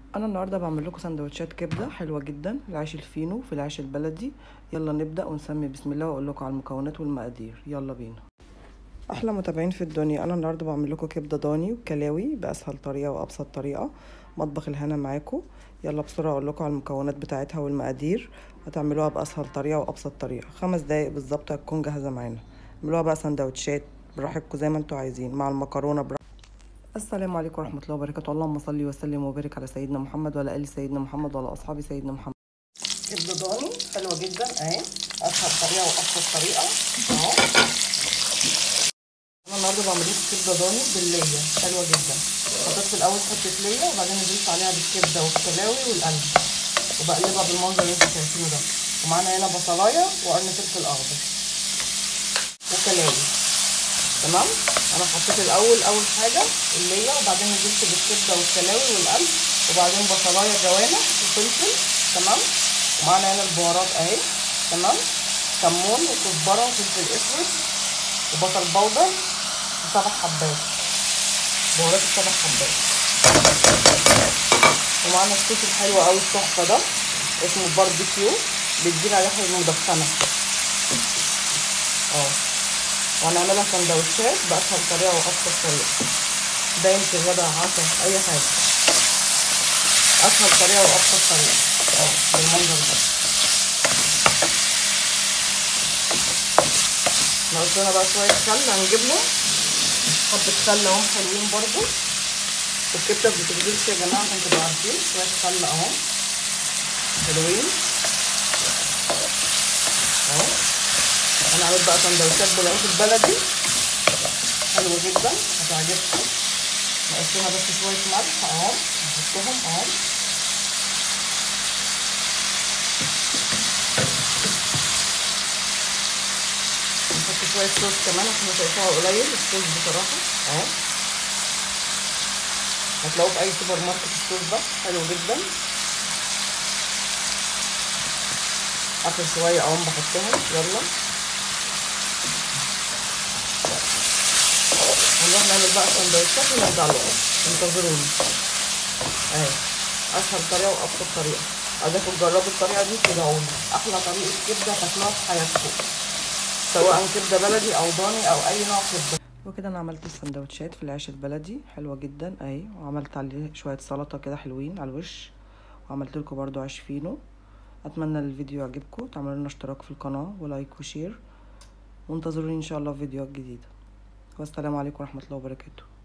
انا النهارده بعمل لكم سندوتشات كبده حلوه جدا العيش الفينو في العيش البلدي يلا نبدا ونسمي بسم الله واقول لكم على المكونات والمقادير يلا بينا احلى متابعين في الدنيا انا النهارده بعمل لكم كبده ضاني وكلاوي باسهل طريقه وابسط طريقه مطبخ الهنا معاكم يلا بسرعه اقول لكم على المكونات بتاعتها والمقادير هتعملوها باسهل طريقه وابسط طريقه خمس دقايق بالظبط هتكون جاهزه معانا اعملوها بقى سندوتشات براحتكم زي ما انتوا عايزين مع المكرونه براحتكم السلام عليكم ورحمة الله وبركاته اللهم صل وسلم وبارك على سيدنا محمد وعلى آل سيدنا محمد وعلى أصحاب سيدنا محمد كبدة ضاني حلوة جدا أهي أسهل طريقة وأبسط طريقة أهو أنا النهاردة بعمل لكم كبدة ضاني باللية حلوة جدا حطيت في الأول حتة لية وبعدين نزلت عليها بالكبدة والكلاوي والقلب وبقلبها بالمنظر اللي انتوا شايفينه ده ومعانا هنا بصلاية وقرن فلفل أخضر وكلاوي تمام انا حطيت الاول اول حاجه اللية وبعدين نزلت بالكبده والكلاوي والقلب وبعدين بصلايه جوانح وفلفل تمام ومعانا هنا البهارات اهي تمام كمون وكزبره وفلفل اسود وبصل بودر وسبع حبات بهارات السبع حبات ومعانا الصوص الحلو قوي التحفه ده اسمه باربيكيو بيدينا ريحه مدخنه اه وهنعملها سندوتشات بأسهل طريقة وأبسط طريقة ده يمكن غدا عشاء أي حاجة أسهل طريقة وأبسط طريقة اه بالمنظر ده ناقص لنا بقى شوية خل هنجيبهم حبة خل اهم حلوين برضو الكبدة بتتغسلش يا جماعة عشان تبقوا عارفين شوية خل اهو حلوين اهو هنعمل بقى سندوتشات بالعيش البلدي حلو جدا هتعجبكم نقسمها بس شويه ملح اهو نحطهم اهو نحط شويه صوص كمان عشان شايفاها قليل الصوص بصراحه اهو هتلاقوه في اي سوبر ماركت الصوص ده حلو جدا اخر شويه اهو بحطهم يلا هنروح نعمل بقى سندوتشات ونرجع لكم انتظروني اهي اسهل طريقه وابسط طريقه عايزاكم تجربوا الطريقه دي تدعوني احلى طريقه كبده تاكلوها في حياتكم سواء كبده بلدي او ضاني او اي نوع كبده وكده انا عملت السندوتشات في العيش البلدي حلوه جدا اهي وعملت عليه شويه سلطه كده حلوين على الوش وعملت لكم برده عيش فينو اتمنى الفيديو يعجبكم تعملوا لنا اشتراك في القناه ولايك وشير وانتظروني ان شاء الله في فيديوهات جديده والسلام عليكم ورحمه الله وبركاته